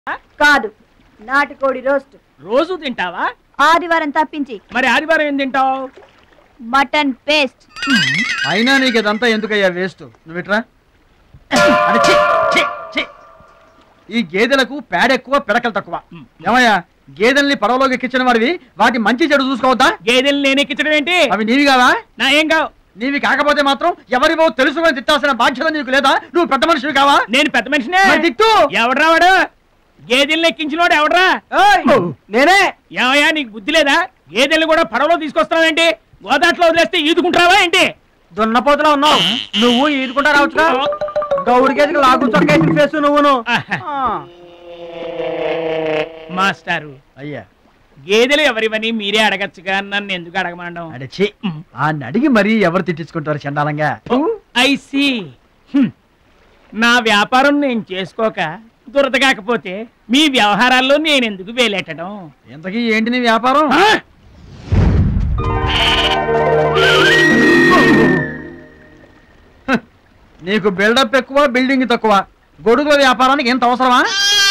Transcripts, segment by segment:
కాదు నాటుకోడి రోస్ట్ రోజు తింటావా ఆదివారం తప్పించి మరి ఆదివారం ఏం తింటావు మటన్ పేస్ట్ అయినా నీకు ఇదంతా ఎందుకయ్యా వేస్ట్ నువ్వు ఇట్రా అరే, ఛీ, ఛీ, ఛీ. ఈ గేదెలకు పేడ ఎక్కువ పిడకలు తక్కువ ఏమయ్యా గేదెల్ని పడవలోకి ఎక్కించిన వాడివి వాటి మంచి చెడు చూసుకోవద్దా గేదెలు నేను ఎక్కించడం ఏంటి అవి నీవి కావా నా ఏం కావు నీవి కాకపోతే మాత్రం ఎవరివో తెలుసుకొని తిట్టాల్సిన బాధ్యత నీకు లేదా నువ్వు పెద్ద మనిషివి కావా నేను పెద్ద మనిషినే మరి తిట్టు ఎవడ్రా వాడు గేదెల్ని ఎక్కించినోడు ఎవడ్రా నేనే ఏమయ్యా నీకు బుద్ధి లేదా గేదెల్ని కూడా పడవలో తీసుకొస్తున్నావేంటి గోదాట్లో వదిలేస్తే ఈదుకుంటావా ఏంటి దున్నపోతులో ఉన్నావు నువ్వు ఈదుకుంటా రావచ్చుగా గౌడి గేదెకి లాగు చొక్కేసి ఫేస్ నువ్వును మాస్టారు అయ్యా గేదెలు ఎవరివని మీరే అడగచ్చుగా నన్ను ఎందుకు అడగమండం అడచి ఆ అడిగి మరీ ఎవరు తిట్టించుకుంటారు చండాలంగా ఐసి నా వ్యాపారం నేను చేసుకోక దురద కాకపోతే మీ వ్యవహారాల్లో నేను ఎందుకు వేలెట్టడం ఇంతకీ ఏంటి నీ వ్యాపారం ఆ? నీకు బిల్డప్ ఎక్కువ బిల్డింగ్ తక్కువ గొడుగుల వ్యాపారానికి ఎంత అవసరమా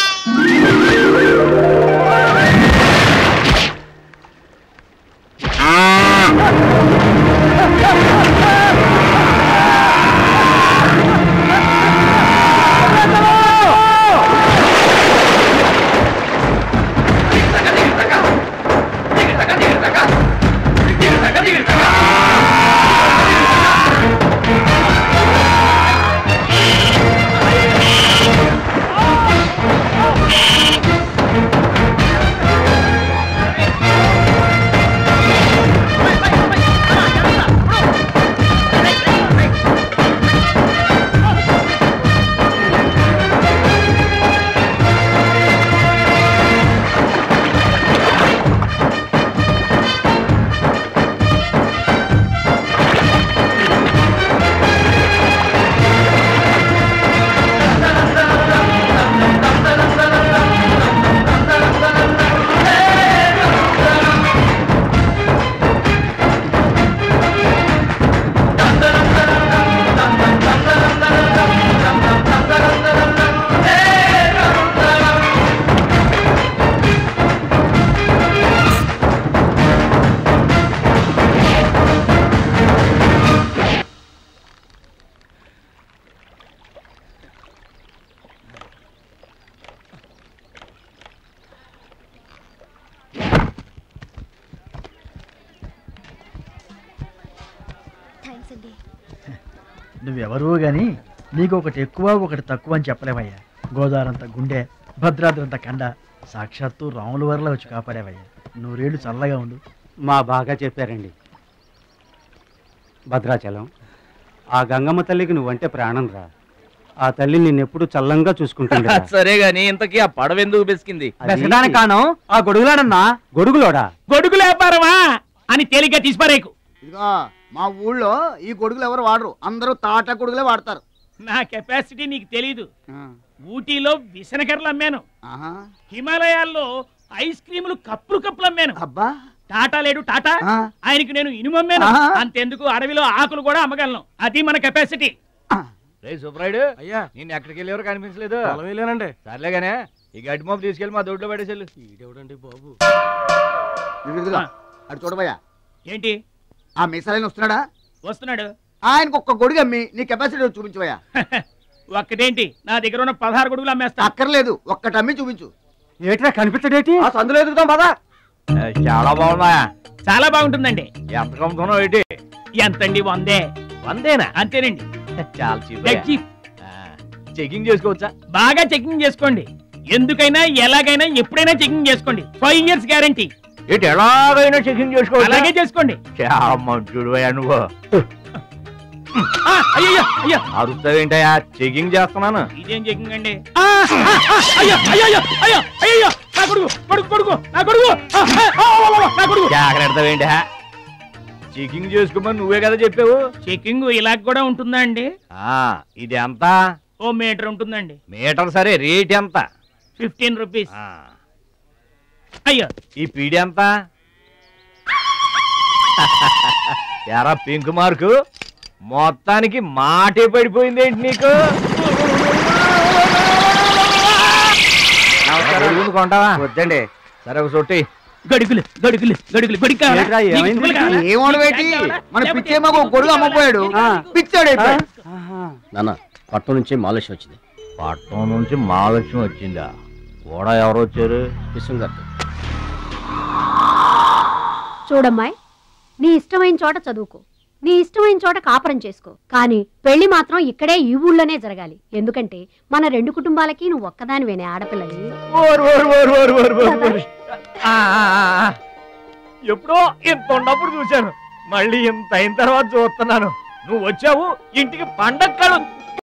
థ్యాంక్స్ అండి నువ్వెవరూ గాని నీకు ఒకటి ఎక్కువ ఒకటి తక్కువ అని చెప్పలేవయ్యా గోదావరంత గుండె భద్రాద్రంత కండ సాక్షాత్తు రాముల వరలో వచ్చి కాపాడేవయ్యా నూరేళ్ళు చల్లగా ఉండు మా బాగా చెప్పారండి భద్రాచలం ఆ గంగమ్మ తల్లికి నువ్వంటే ప్రాణం రా ఆ తల్లి నిన్నెప్పుడు చల్లంగా చూసుకుంటుంది సరే గాని ఇంతకీ ఆ పడవ ఎందుకు బెసికింది కాను ఆ గొడుగులాడన్నా గొడుగులోడా గొడుగు వ్యాపారమా అని తేలిగ్గా తీసిపారేకు ఇదిగో మా ఊళ్ళో ఈ గొడుగులు ఎవరు వాడరు అందరూ తాట గొడుగులే వాడతారు నా కెపాసిటీ నీకు తెలీదు ఊటీలో విసనకర్రలు అమ్మాను ఆహా. హిమాలయాల్లో ఐస్ క్రీములు కప్పులు కప్పులు అమ్మాను అబ్బా టాటా లేడు టాటా ఆ. ఆయనకి నేను ఇనుము అమ్మాను ఆహా. అంతెందుకు అడవిలో ఆకులు కూడా అమ్మగలను అది మన కెపాసిటీ రే సుబ్రాయుడు అయ్యా నేను ఎక్కడికి వెళ్ళేవారు కనిపించలేదు పొలం వెళ్ళానండి సర్లేగానే ఈ గడ్డి మోపు తీసుకెళ్ళి మా దొడ్లో పడేసేళ్ళు ఈడెవడండి బాబు ఇదిగో, ఇదిగో ఆ. అటు చూడబోయా ఏంటి ఆ మిసాలైన వస్తున్నాడా వస్తున్నాడు ఆయనకు ఒక్క గొడుగు అమ్మి నీ కెపాసిటీ చూపించబోయా ఒక్కటేంటి నా దగ్గర ఉన్న పదహారు గొడుగులు అమ్మేస్తా అక్కర్లేదు ఒక్కటి అమ్మి చూపించు ఏట్రా కనిపించడేటి ఆ సందులో ఎదుగుతాం పదా చాలా బాగున్నాయా చాలా బాగుంటుందండి ఎంత కమ్ముతున్నావు ఏంటి ఎంతండి వందే వందేనా అంతేనండి చాలా చీప్ డెడ్ చీప్. చెకింగ్ చేసుకోవచ్చా బాగా చెకింగ్ చేసుకోండి ఎందుకైనా ఎలాగైనా ఎప్పుడైనా చెకింగ్ చేసుకోండి ఫైవ్ ఇయర్స్ గ్యారంటీ ఏంటి ఎలాగైనా చెకింగ్ చేసుకోవచ్చా అలాగే చేసుకోండి చాలా మంచుడు నువ్వు ఆ, అయ్యయ్యో అయ్యో అరుస్తావేంటయ్యా చెకింగ్ చేస్తున్నాను ఇదేం చెకింగ్ అండి ఆ, ఆ, ఆ, అయ్యో అయ్యో అయ్యో అయ్యో అయ్యో నా కొడుకు కొడుకు కొడుకు నా కొడుకు ఆ, ఆ, ఆ, ఆ, ఆ, నా కొడుకు జాగ్రత్తవేంటి చెకింగ్ చేసుకోమని నువ్వే కదా చెప్పావు చెకింగ్ ఇలా కూడా ఉంటుందా అండి ఆ ఇది ఎంత ఓ మీటర్ ఉంటుందండి మీటర్ సరే రేట్ ఎంత ఫిఫ్టీన్ రూపీస్ ఆ, అయ్యో ఈ పీడి ఎంత ఎరా పింక్ మార్కు మొత్తానికి మాటే పడిపోయింది ఏంటి నీకు మూడు కొంటావా వద్దండి సరే ఒక సొట్టి గడుగులు గడుగులు గడుగులు గడిక ఏంట్రా, ఏమైంది? ఏమోడు పెట్టి మన పిచ్చేమో ఒక గొడుగు అమ్మపోయాడు పిచ్చాడు అయిపోయాడు నాన్న పట్నం నుంచి మాలేష్ వచ్చింది పట్నం నుంచి మహాలక్ష్మి వచ్చిందా కూడా ఎవరు వచ్చారు విశ్వం గారు చూడమ్మాయి నీ ఇష్టమైన చోట చదువుకో నీ ఇష్టమైన చోట కాపురం చేసుకో కానీ పెళ్లి మాత్రం ఇక్కడే ఈ ఊళ్ళోనే జరగాలి ఎందుకంటే మన రెండు కుటుంబాలకి నువ్వు ఒక్కదానివేనే ఆడపిల్లని ఓరు ఓరు ఓరు ఓరు ఓరు ఓరు ఓరు. ఆ, ఆ, ఆ, ఆ. ఎప్పుడో ఇంత ఉన్నప్పుడు చూశాను మళ్ళీ ఇంత అయిన తర్వాత చూస్తున్నాను నువ్వు వచ్చావు ఇంటికి పండగ కళ